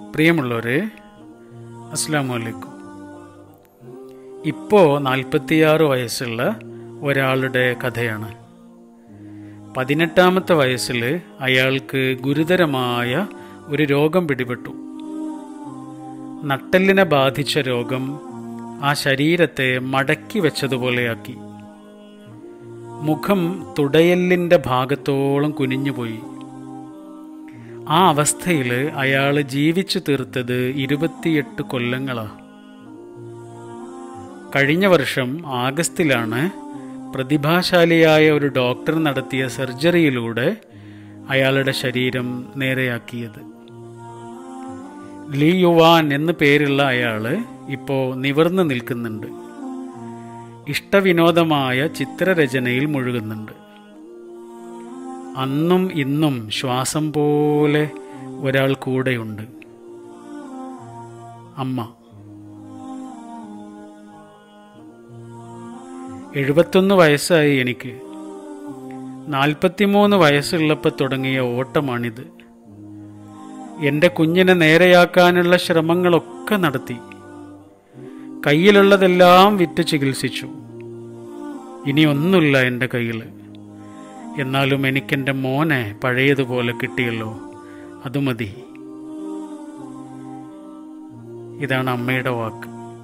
പ്രിയമുള്ളവരെ അസ്സാം വലൈക്കും ഇപ്പോൾ നാൽപ്പത്തിയാറ് വയസ്സുള്ള ഒരാളുടെ കഥയാണ് പതിനെട്ടാമത്തെ വയസ്സിൽ അയാൾക്ക് ഗുരുതരമായ ഒരു രോഗം പിടിപെട്ടു നട്ടെല്ലിനെ ബാധിച്ച രോഗം ആ ശരീരത്തെ മടക്കി വെച്ചതുപോലെയാക്കി മുഖം തുടയല്ലിൻ്റെ ഭാഗത്തോളം കുനിഞ്ഞുപോയി ആ അവസ്ഥയിൽ അയാൾ ജീവിച്ചു തീർത്തത് ഇരുപത്തിയെട്ട് കൊല്ലങ്ങളാ കഴിഞ്ഞ വർഷം ആഗസ്റ്റിലാണ് പ്രതിഭാശാലിയായ ഒരു ഡോക്ടർ നടത്തിയ സർജറിയിലൂടെ അയാളുടെ ശരീരം നേരെയാക്കിയത് ലീ യുവാൻ എന്നു പേരുള്ള അയാൾ ഇപ്പോൾ നിവർന്നു നിൽക്കുന്നുണ്ട് ഇഷ്ടവിനോദമായ ചിത്രരചനയിൽ മുഴുകുന്നുണ്ട് അന്നും ഇന്നും ശ്വാസം പോലെ ഒരാൾ കൂടെയുണ്ട് അമ്മ എഴുപത്തൊന്ന് വയസ്സായി എനിക്ക് നാൽപ്പത്തിമൂന്ന് വയസ്സുള്ളപ്പോൾ തുടങ്ങിയ ഓട്ടമാണിത് എൻ്റെ കുഞ്ഞിനെ നേരെയാക്കാനുള്ള ശ്രമങ്ങളൊക്കെ നടത്തി കയ്യിലുള്ളതെല്ലാം വിറ്റ് ചികിത്സിച്ചു ഇനി ഒന്നുമില്ല എൻ്റെ കയ്യിൽ എന്നാലും എനിക്കെൻ്റെ മോനെ പഴയതുപോലെ കിട്ടിയല്ലോ അത് മതി ഇതാണ് അമ്മയുടെ വാക്ക്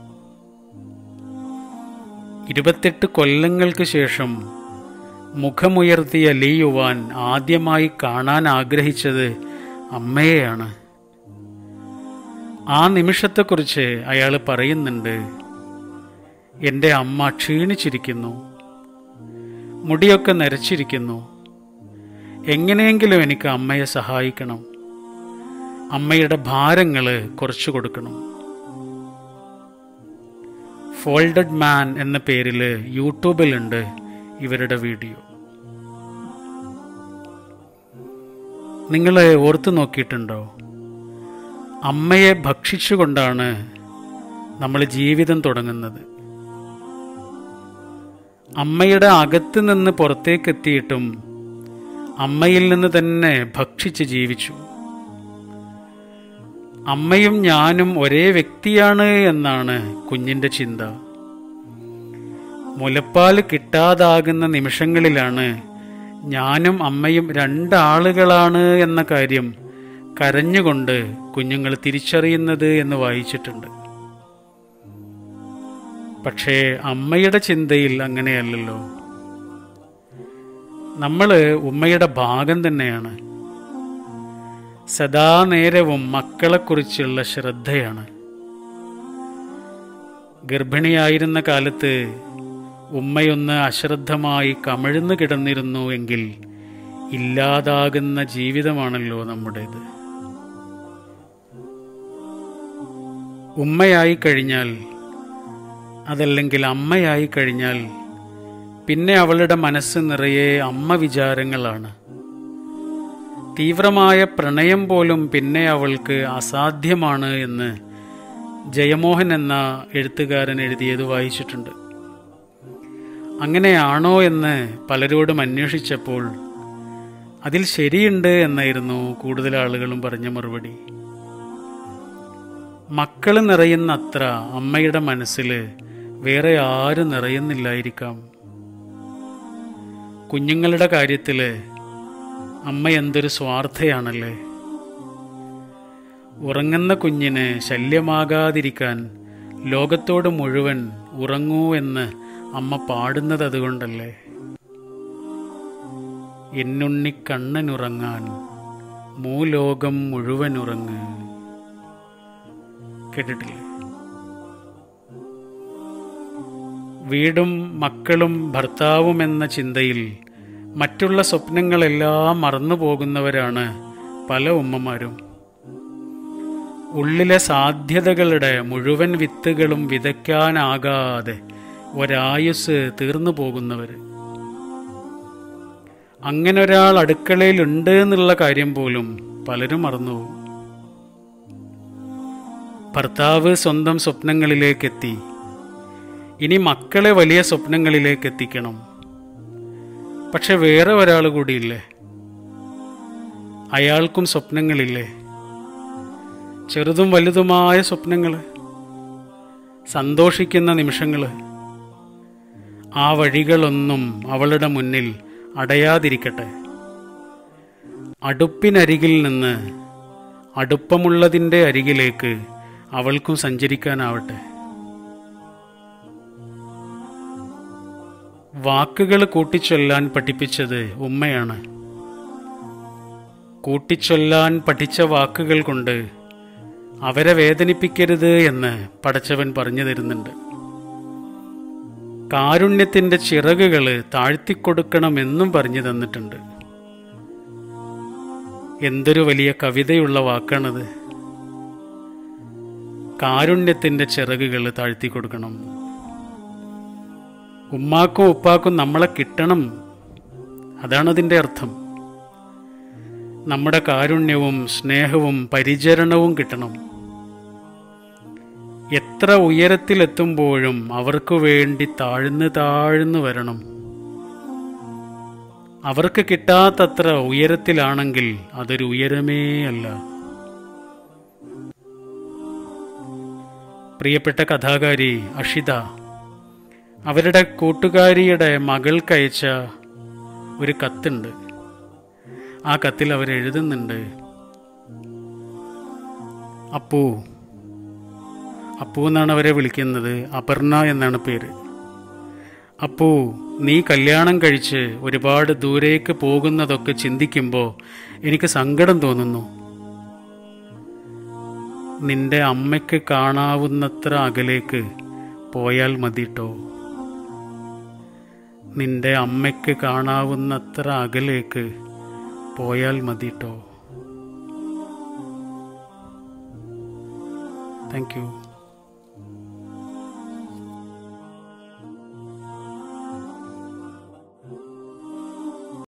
ഇരുപത്തെട്ട് കൊല്ലങ്ങൾക്ക് ശേഷം മുഖമുയർത്തിയ ലീ യുവാൻ ആദ്യമായി കാണാൻ ആഗ്രഹിച്ചത് അമ്മയെയാണ് ആ നിമിഷത്തെക്കുറിച്ച് അയാൾ പറയുന്നുണ്ട് എൻ്റെ അമ്മ ക്ഷീണിച്ചിരിക്കുന്നു മുടിയൊക്കെ നരച്ചിരിക്കുന്നു എങ്ങനെയെങ്കിലും എനിക്ക് അമ്മയെ സഹായിക്കണം അമ്മയുടെ ഭാരങ്ങൾ കുറച്ചു കൊടുക്കണം ഫോൾഡഡ് മാൻ എന്ന പേരിൽ യൂട്യൂബിലുണ്ട് ഇവരുടെ വീഡിയോ നിങ്ങൾ ഓർത്തു നോക്കിയിട്ടുണ്ടോ അമ്മയെ ഭക്ഷിച്ചുകൊണ്ടാണ് നമ്മൾ ജീവിതം തുടങ്ങുന്നത് അമ്മയുടെ അകത്ത് നിന്ന് പുറത്തേക്കെത്തിയിട്ടും അമ്മയിൽ നിന്ന് തന്നെ ഭക്ഷിച്ച് ജീവിച്ചു അമ്മയും ഞാനും ഒരേ വ്യക്തിയാണ് എന്നാണ് കുഞ്ഞിൻ്റെ ചിന്ത മുലപ്പാൽ കിട്ടാതാകുന്ന നിമിഷങ്ങളിലാണ് ഞാനും അമ്മയും രണ്ടാളുകളാണ് എന്ന കാര്യം കരഞ്ഞുകൊണ്ട് കുഞ്ഞുങ്ങൾ തിരിച്ചറിയുന്നത് എന്ന് വായിച്ചിട്ടുണ്ട് പക്ഷേ അമ്മയുടെ ചിന്തയിൽ അങ്ങനെയല്ലല്ലോ നമ്മൾ ഉമ്മയുടെ ഭാഗം തന്നെയാണ് സദാ നേരവും മക്കളെക്കുറിച്ചുള്ള ശ്രദ്ധയാണ് ഗർഭിണിയായിരുന്ന കാലത്ത് ഉമ്മയൊന്ന് അശ്രദ്ധമായി കമിഴ്ന്നു കിടന്നിരുന്നു എങ്കിൽ ഇല്ലാതാകുന്ന ജീവിതമാണല്ലോ നമ്മുടേത് ഉമ്മയായി കഴിഞ്ഞാൽ അതല്ലെങ്കിൽ അമ്മയായി കഴിഞ്ഞാൽ പിന്നെ അവളുടെ മനസ്സ് നിറയെ അമ്മ വിചാരങ്ങളാണ് തീവ്രമായ പ്രണയം പോലും പിന്നെ അവൾക്ക് അസാധ്യമാണ് എന്ന് ജയമോഹൻ എന്ന എഴുത്തുകാരൻ എഴുതിയത് വായിച്ചിട്ടുണ്ട് അങ്ങനെയാണോ എന്ന് പലരോടും അന്വേഷിച്ചപ്പോൾ അതിൽ ശരിയുണ്ട് എന്നായിരുന്നു കൂടുതൽ ആളുകളും പറഞ്ഞ മറുപടി മക്കൾ നിറയുന്ന അത്ര അമ്മയുടെ മനസ്സിൽ വേറെ ആരും നിറയുന്നില്ലായിരിക്കാം കുഞ്ഞുങ്ങളുടെ കാര്യത്തിൽ അമ്മ എന്തൊരു സ്വാർത്ഥയാണല്ലേ ഉറങ്ങുന്ന കുഞ്ഞിന് ശല്യമാകാതിരിക്കാൻ ലോകത്തോട് മുഴുവൻ ഉറങ്ങൂ എന്ന് അമ്മ പാടുന്നത് അതുകൊണ്ടല്ലേ എന്നുണ്ണി കണ്ണനുറങ്ങാൻ മൂലോകം മുഴുവൻ ഉറങ്ങ് കേട്ടിട്ടില്ലേ വീടും മക്കളും ഭർത്താവും എന്ന ചിന്തയിൽ മറ്റുള്ള സ്വപ്നങ്ങളെല്ലാം മറന്നു പോകുന്നവരാണ് പല ഉമ്മമാരും ഉള്ളിലെ സാധ്യതകളുടെ മുഴുവൻ വിത്തുകളും വിതയ്ക്കാനാകാതെ ഒരായുസ് തീർന്നു പോകുന്നവർ അങ്ങനെ ഒരാൾ അടുക്കളയിലുണ്ട് എന്നുള്ള കാര്യം പോലും പലരും മറന്നുപോകും ഭർത്താവ് സ്വന്തം സ്വപ്നങ്ങളിലേക്കെത്തി ഇനി മക്കളെ വലിയ സ്വപ്നങ്ങളിലേക്ക് എത്തിക്കണം പക്ഷെ വേറെ ഒരാൾ കൂടിയില്ലേ അയാൾക്കും സ്വപ്നങ്ങളില്ലേ ചെറുതും വലുതുമായ സ്വപ്നങ്ങൾ സന്തോഷിക്കുന്ന നിമിഷങ്ങൾ ആ വഴികളൊന്നും അവളുടെ മുന്നിൽ അടയാതിരിക്കട്ടെ അടുപ്പിനരികിൽ നിന്ന് അടുപ്പമുള്ളതിൻ്റെ അരികിലേക്ക് അവൾക്കും സഞ്ചരിക്കാനാവട്ടെ വാക്കുകൾ കൂട്ടിച്ചൊല്ലാൻ പഠിപ്പിച്ചത് ഉമ്മയാണ് കൂട്ടിച്ചൊല്ലാൻ പഠിച്ച വാക്കുകൾ കൊണ്ട് അവരെ വേദനിപ്പിക്കരുത് എന്ന് പടച്ചവൻ പറഞ്ഞു തരുന്നുണ്ട് കാരുണ്യത്തിന്റെ ചിറകുകൾ താഴ്ത്തിക്കൊടുക്കണമെന്നും പറഞ്ഞു തന്നിട്ടുണ്ട് എന്തൊരു വലിയ കവിതയുള്ള വാക്കാണത് കാരുണ്യത്തിന്റെ ചിറകുകൾ താഴ്ത്തിക്കൊടുക്കണം ഉമ്മാക്കും ഉപ്പാക്കും നമ്മളെ കിട്ടണം അതാണ് അതിൻ്റെ അർത്ഥം നമ്മുടെ കാരുണ്യവും സ്നേഹവും പരിചരണവും കിട്ടണം എത്ര ഉയരത്തിലെത്തുമ്പോഴും അവർക്ക് വേണ്ടി താഴ്ന്ന് താഴ്ന്നു വരണം അവർക്ക് കിട്ടാത്തത്ര ഉയരത്തിലാണെങ്കിൽ അതൊരു ഉയരമേ അല്ല പ്രിയപ്പെട്ട കഥാകാരി അഷിത അവരുടെ കൂട്ടുകാരിയുടെ മകൾക്കയച്ച ഒരു കത്തുണ്ട് ആ കത്തിൽ അവർ എഴുതുന്നുണ്ട് അപ്പു അപ്പു എന്നാണ് അവരെ വിളിക്കുന്നത് അപർണ എന്നാണ് പേര് അപ്പു നീ കല്യാണം കഴിച്ച് ഒരുപാട് ദൂരേക്ക് പോകുന്നതൊക്കെ ചിന്തിക്കുമ്പോൾ എനിക്ക് സങ്കടം തോന്നുന്നു നിന്റെ അമ്മയ്ക്ക് കാണാവുന്നത്ര അകലേക്ക് പോയാൽ മതിട്ടോ നിന്റെ അമ്മയ്ക്ക് കാണാവുന്നത്ര അകലേക്ക് പോയാൽ മതിട്ടോ താങ്ക് യു